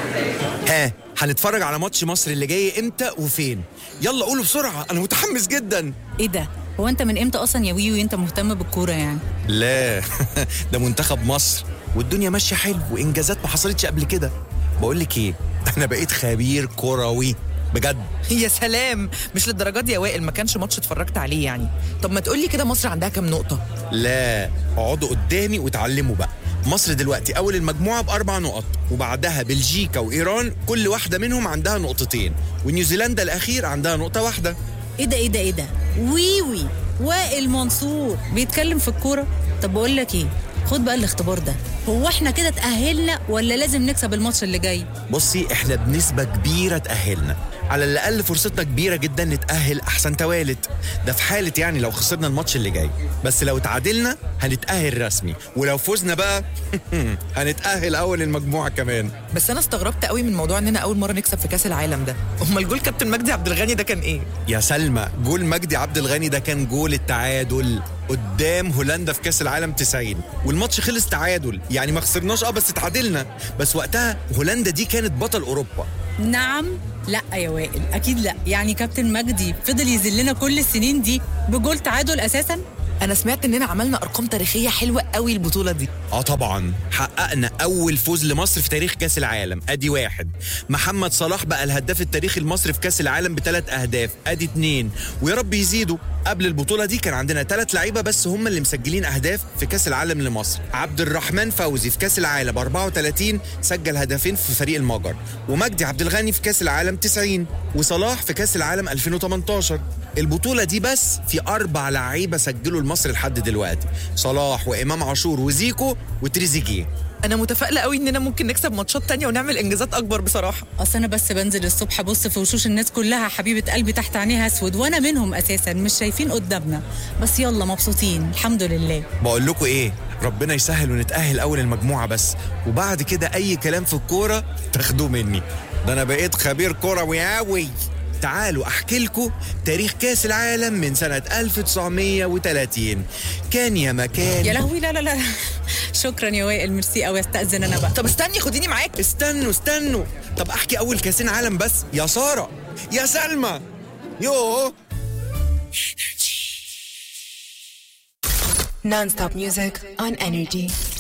ها هنتفرج على ماتش مصر اللي جاي امتى وفين يلا قولوا بسرعه انا متحمس جدا ايه ده هو انت من امتى اصلا يا ويوي انت مهتم بالكوره يعني لا ده منتخب مصر والدنيا ماشيه حلو وانجازات ما حصلتش قبل كده بقول لك ايه انا بقيت خبير كروي بجد يا سلام مش للدرجه دي يا وائل ما كانش ماتش اتفرجت عليه يعني طب ما تقولي كده مصر عندها كام نقطه لا اقعدوا قدامي وتعلموا بقى مصر دلوقتي اول المجموعه باربع نقط وبعدها بلجيكا وايران كل واحده منهم عندها نقطتين ونيوزيلندا الاخير عندها نقطه واحده ايه ده ايه ده ايه ده ويوي وائل منصور بيتكلم في الكوره طب بقول لك ايه خد بقى الاختبار ده هو احنا كده اتأهلنا ولا لازم نكسب الماتش اللي جاي بصي احنا بنسبة كبيرة تأهلنا على الأقل فرصتنا كبيرة جدا نتأهل أحسن توالد ده في حالة يعني لو خسرنا الماتش اللي جاي بس لو تعادلنا هنتأهل رسمي ولو فزنا بقى هنتأهل أول المجموعة كمان بس انا استغربت قوي من موضوع اننا اول مره نكسب في كاس العالم ده امال جول كابتن مجدي عبد الغني ده كان ايه يا سلمى جول مجدي عبد الغني ده كان جول التعادل قدام هولندا في كاس العالم 90 والماتش خلص تعادل يعني ما خسرناش اه بس تعادلنا بس وقتها هولندا دي كانت بطل اوروبا نعم لا يا وائل اكيد لا يعني كابتن مجدي فضل يذلنا كل السنين دي بجول تعادل اساسا انا سمعت اننا عملنا ارقام تاريخيه حلوه قوي البطوله دي اه طبعا حققنا اول فوز لمصر في تاريخ كاس العالم ادي واحد محمد صلاح بقى الهداف التاريخي المصري في كاس العالم بثلاث اهداف ادي اتنين ويا رب يزيدوا قبل البطولة دي كان عندنا ثلاث لعيبة بس هم اللي مسجلين أهداف في كأس العالم لمصر عبد الرحمن فوزي في كأس العالم 34 سجل هدفين في فريق المجر ومجدي عبد الغني في كأس العالم 90 وصلاح في كأس العالم 2018 البطولة دي بس في أربع لعيبة سجلوا لمصر لحد دلوقتي صلاح وإمام عاشور وزيكو وتريزيجيه انا متفائله قوي اننا ممكن نكسب ماتشات تانية ونعمل انجازات اكبر بصراحه اصل انا بس بنزل الصبح ابص في وشوش الناس كلها حبيبه قلبي تحت عينيها اسود وانا منهم اساسا مش شايفين قدامنا بس يلا مبسوطين الحمد لله بقول لكم ايه ربنا يسهل ونتأهل أول المجموعة بس وبعد كده أي كلام في الكورة تاخدوه مني ده أنا بقيت خبير كروي أوي تعالوا أحكي لكم تاريخ كأس العالم من سنة 1930 كان يا مكان يا لهوي لا لا لا شكرا يا وائل ميرسي قوي استاذن انا بقى طب استني خديني معاك استنوا استنوا طب أحكي أول كأسين عالم بس يا سارة يا سلمى يوه Non-stop music on energy.